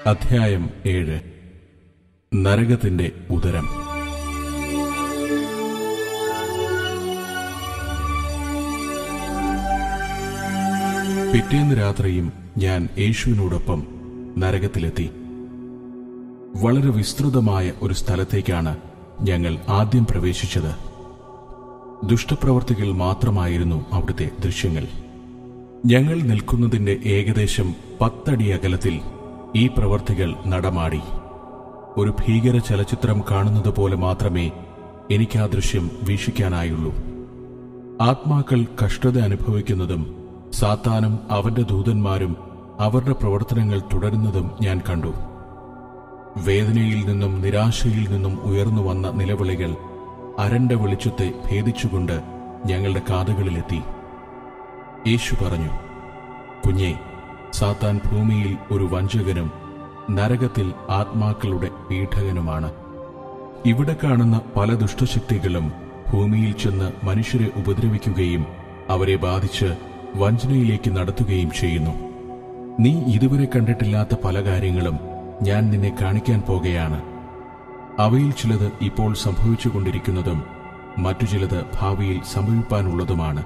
അധ്യായം ഏഴ് നരകത്തിന്റെ ഉദരം പിറ്റേന്ന് രാത്രിയും ഞാൻ യേശുവിനോടൊപ്പം നരകത്തിലെത്തി വളരെ വിസ്തൃതമായ ഒരു സ്ഥലത്തേക്കാണ് ഞങ്ങൾ ആദ്യം പ്രവേശിച്ചത് ദുഷ്ടപ്രവർത്തികൾ മാത്രമായിരുന്നു അവിടുത്തെ ദൃശ്യങ്ങൾ ഞങ്ങൾ നിൽക്കുന്നതിന്റെ ഏകദേശം പത്തടി അകലത്തിൽ ഈ പ്രവർത്തികൾ നടമാടി ഒരു ഭീകര ചലച്ചിത്രം കാണുന്നത് പോലെ മാത്രമേ എനിക്ക് ആ ദൃശ്യം വീക്ഷിക്കാനായുള്ളൂ ആത്മാക്കൾ കഷ്ടത അനുഭവിക്കുന്നതും സാത്താനും അവന്റെ ദൂതന്മാരും അവരുടെ പ്രവർത്തനങ്ങൾ തുടരുന്നതും ഞാൻ കണ്ടു വേദനയിൽ നിന്നും നിരാശയിൽ നിന്നും ഉയർന്നു വന്ന നിലവിളികൾ അരണ്ട വെളിച്ചത്തെ ഭേദിച്ചുകൊണ്ട് ഞങ്ങളുടെ കാതുകളിലെത്തി യേശു പറഞ്ഞു കുഞ്ഞെ സാത്താൻ ഭൂമിയിൽ ഒരു വഞ്ചകനും നരകത്തിൽ ആത്മാക്കളുടെ പീഠകനുമാണ് ഇവിടെ കാണുന്ന പല ദുഷ്ടശക്തികളും ഭൂമിയിൽ ചെന്ന് മനുഷ്യരെ ഉപദ്രവിക്കുകയും അവരെ ബാധിച്ച് വഞ്ചനയിലേക്ക് നടത്തുകയും ചെയ്യുന്നു നീ ഇതുവരെ കണ്ടിട്ടില്ലാത്ത പല കാര്യങ്ങളും ഞാൻ നിന്നെ കാണിക്കാൻ പോകുകയാണ് അവയിൽ ചിലത് ഇപ്പോൾ സംഭവിച്ചുകൊണ്ടിരിക്കുന്നതും മറ്റു ചിലത് ഭാവിയിൽ സംഭവിപ്പാനുള്ളതുമാണ്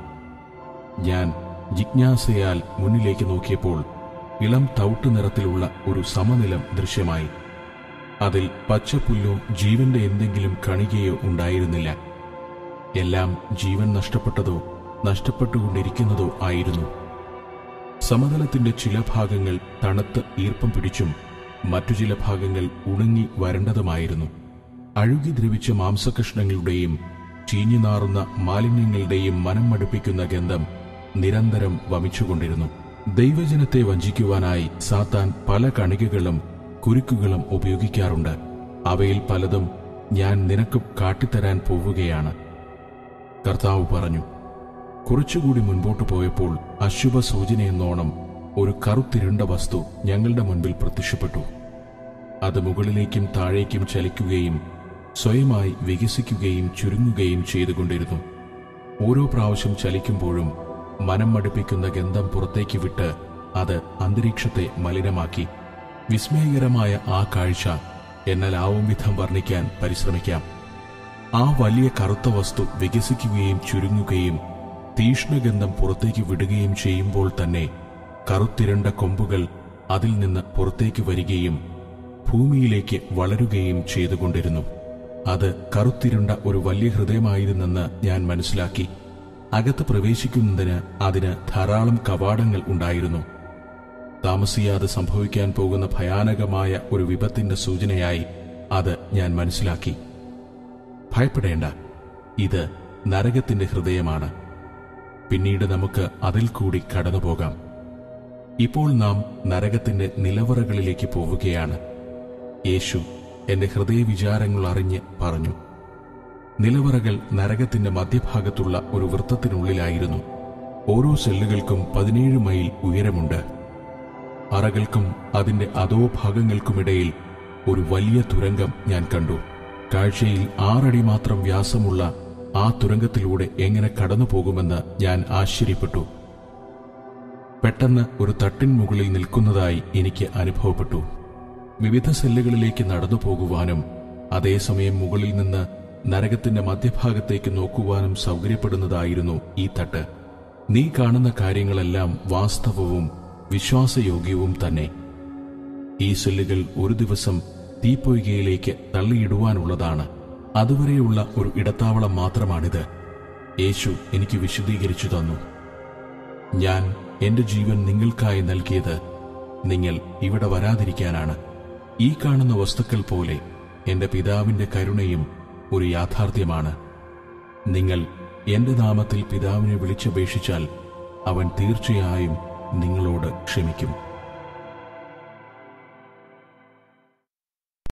ഞാൻ ജിജ്ഞാസയാൽ മുന്നിലേക്ക് നോക്കിയപ്പോൾ ഇളം തൗട്ട് നിറത്തിലുള്ള ഒരു സമനിലം ദൃശ്യമായി അതിൽ പച്ചപ്പുല്ലോ ജീവന്റെ എന്തെങ്കിലും കണികയോ ഉണ്ടായിരുന്നില്ല എല്ലാം ജീവൻ നഷ്ടപ്പെട്ടതോ നഷ്ടപ്പെട്ടുകൊണ്ടിരിക്കുന്നതോ ആയിരുന്നു സമതലത്തിന്റെ ചില ഭാഗങ്ങൾ തണുത്ത് ഈർപ്പം പിടിച്ചും മറ്റു ചില ഭാഗങ്ങൾ ഉണങ്ങി വരണ്ടതുമായിരുന്നു അഴുകി ദ്രവിച്ച മാംസകഷ്ണങ്ങളുടെയും ചീഞ്ഞുനാറുന്ന മാലിന്യങ്ങളുടെയും മനം മടുപ്പിക്കുന്ന ഗന്ധം നിരന്തരം വമിച്ചുകൊണ്ടിരുന്നു ദൈവജനത്തെ വഞ്ചിക്കുവാനായി സാത്താൻ പല കണികകളും കുരുക്കുകളും ഉപയോഗിക്കാറുണ്ട് അവയിൽ പലതും ഞാൻ നിനക്ക് കാട്ടിത്തരാൻ പോവുകയാണ് കർത്താവ് പറഞ്ഞു കുറച്ചുകൂടി മുൻപോട്ട് പോയപ്പോൾ അശുഭ സൂചനയെന്നോണം ഒരു കറുത്തിരുണ്ട വസ്തു ഞങ്ങളുടെ മുൻപിൽ പ്രത്യക്ഷപ്പെട്ടു അത് മുകളിലേക്കും താഴേക്കും ചലിക്കുകയും സ്വയമായി വികസിക്കുകയും ചുരുങ്ങുകയും ചെയ്തുകൊണ്ടിരുന്നു ഓരോ പ്രാവശ്യം ചലിക്കുമ്പോഴും മനം മടുപ്പിക്കുന്ന ഗന്ധം പുറത്തേക്ക് വിട്ട് അത് അന്തരീക്ഷത്തെ മലിനമാക്കി വിസ്മയകരമായ ആ കാഴ്ച എന്നാൽ ആവും വിധം വർണ്ണിക്കാൻ പരിശ്രമിക്കാം ആ വലിയ കറുത്ത വസ്തു വികസിക്കുകയും ചുരുങ്ങുകയും തീഷ്ണഗന്ധം പുറത്തേക്ക് വിടുകയും ചെയ്യുമ്പോൾ തന്നെ കറുത്തിരണ്ട കൊമ്പുകൾ അതിൽ നിന്ന് പുറത്തേക്ക് വരികയും ഭൂമിയിലേക്ക് വളരുകയും ചെയ്തുകൊണ്ടിരുന്നു അത് കറുത്തിരുണ്ട ഒരു വലിയ ഹൃദയമായിരുന്നെന്ന് ഞാൻ മനസ്സിലാക്കി അകത്ത് പ്രവേശിക്കുന്നതിന് അതിന് ധാരാളം കവാടങ്ങൾ ഉണ്ടായിരുന്നു താമസിയാതെ സംഭവിക്കാൻ പോകുന്ന ഭയാനകമായ ഒരു വിപത്തിന്റെ സൂചനയായി അത് ഞാൻ മനസ്സിലാക്കി ഭയപ്പെടേണ്ട ഇത് നരകത്തിന്റെ ഹൃദയമാണ് പിന്നീട് നമുക്ക് അതിൽ കൂടി കടന്നുപോകാം ഇപ്പോൾ നാം നരകത്തിന്റെ നിലവറകളിലേക്ക് പോവുകയാണ് യേശു എന്റെ ഹൃദയവിചാരങ്ങൾ അറിഞ്ഞ് പറഞ്ഞു നിലവറകൾ നരകത്തിന്റെ മധ്യഭാഗത്തുള്ള ഒരു വൃത്തത്തിനുള്ളിലായിരുന്നു ഓരോ സെല്ലുകൾക്കും പതിനേഴ് മൈൽ ഉയരമുണ്ട് അറകൾക്കും അതിന്റെ അതോ ഭാഗങ്ങൾക്കുമിടയിൽ ഒരു വലിയ തുരങ്കം ഞാൻ കണ്ടു കാഴ്ചയിൽ ആറടി മാത്രം വ്യാസമുള്ള ആ തുരങ്കത്തിലൂടെ എങ്ങനെ കടന്നു പോകുമെന്ന് ഞാൻ ആശ്ചര്യപ്പെട്ടു പെട്ടെന്ന് ഒരു തട്ടിൻ മുകളിൽ നിൽക്കുന്നതായി എനിക്ക് അനുഭവപ്പെട്ടു വിവിധ സെല്ലുകളിലേക്ക് നടന്നു പോകുവാനും അതേസമയം മുകളിൽ നിന്ന് നരകത്തിന്റെ മധ്യഭാഗത്തേക്ക് നോക്കുവാനും സൗകര്യപ്പെടുന്നതായിരുന്നു ഈ തട്ട് നീ കാണുന്ന കാര്യങ്ങളെല്ലാം വാസ്തവവും വിശ്വാസയോഗ്യവും തന്നെ ഈ സെല്ലുകൾ ഒരു ദിവസം തീപ്പൊയ്കയിലേക്ക് തള്ളിയിടുവാനുള്ളതാണ് അതുവരെയുള്ള ഒരു ഇടത്താവളം മാത്രമാണിത് യേശു എനിക്ക് വിശദീകരിച്ചു തന്നു ഞാൻ എന്റെ ജീവൻ നിങ്ങൾക്കായി നൽകിയത് നിങ്ങൾ ഇവിടെ വരാതിരിക്കാനാണ് ഈ കാണുന്ന വസ്തുക്കൾ പോലെ എന്റെ പിതാവിന്റെ കരുണയും ഒരു യാഥാർത്ഥ്യമാണ് നിങ്ങൾ എന്റെ നാമത്തിൽ പിതാവിനെ വിളിച്ചപേക്ഷിച്ചാൽ അവൻ തീർച്ചയായും നിങ്ങളോട് ക്ഷമിക്കും